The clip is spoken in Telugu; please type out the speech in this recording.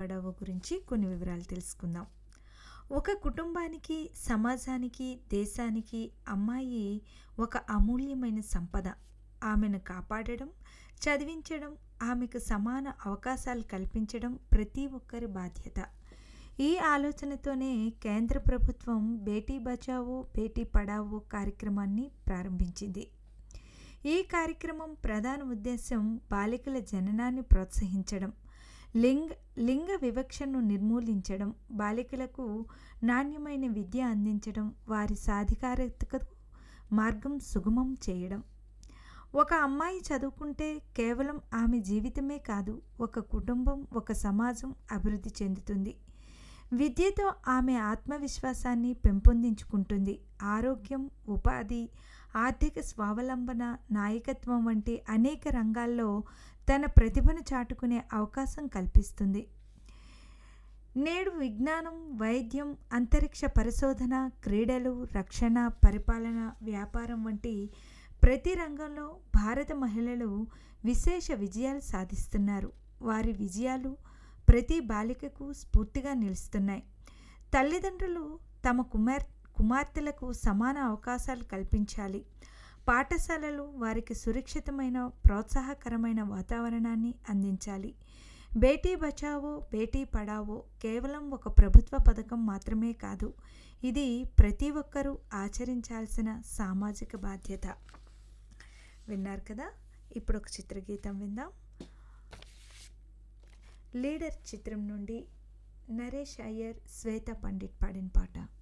పడావో గురించి కొన్ని వివరాలు తెలుసుకుందాం ఒక కుటుంబానికి సమాజానికి దేశానికి అమ్మాయి ఒక అమూల్యమైన సంపద ఆమెను కాపాడడం చదివించడం ఆమెకు సమాన అవకాశాలు కల్పించడం ప్రతి ఒక్కరి బాధ్యత ఈ ఆలోచనతోనే కేంద్ర ప్రభుత్వం బేటీ బచావో బేటీ పడావో కార్యక్రమాన్ని ప్రారంభించింది ఈ కార్యక్రమం ప్రధాన ఉద్దేశం బాలికల జననాన్ని ప్రోత్సహించడం లింగ లింగ వివక్షను నిర్మూలించడం బాలికలకు నాణ్యమైన విద్య అందించడం వారి సాధికారతకు మార్గం సుగమం చేయడం ఒక అమ్మాయి చదువుకుంటే కేవలం ఆమె జీవితమే కాదు ఒక కుటుంబం ఒక సమాజం అభివృద్ధి చెందుతుంది విద్యతో ఆమె ఆత్మవిశ్వాసాన్ని పెంపొందించుకుంటుంది ఆరోగ్యం ఉపాధి ఆర్థిక స్వావలంబన నాయకత్వం వంటి అనేక రంగాల్లో తన ప్రతిభను చాటుకునే అవకాశం కల్పిస్తుంది నేడు విజ్ఞానం వైద్యం అంతరిక్ష పరిశోధన క్రీడలు రక్షణ పరిపాలన వ్యాపారం వంటి ప్రతి రంగంలో భారత మహిళలు విశేష విజయాలు సాధిస్తున్నారు వారి విజయాలు ప్రతి బాలికకు స్ఫూర్తిగా నిలుస్తున్నాయి తల్లిదండ్రులు తమ కుమార్ కుమార్తెలకు సమాన అవకాశాలు కల్పించాలి పాఠశాలలు వారికి సురక్షితమైన ప్రోత్సాహకరమైన వాతావరణాన్ని అందించాలి బేటీ బచావో బేటీ పడావో కేవలం ఒక ప్రభుత్వ పథకం మాత్రమే కాదు ఇది ప్రతి ఒక్కరూ ఆచరించాల్సిన సామాజిక బాధ్యత విన్నారు కదా ఇప్పుడు ఒక చిత్రగీతం విందాం లీడర్ చిత్రం నుండి నరేష్ అయ్యర్ శ్వేత పండిట్ పాడిన పాట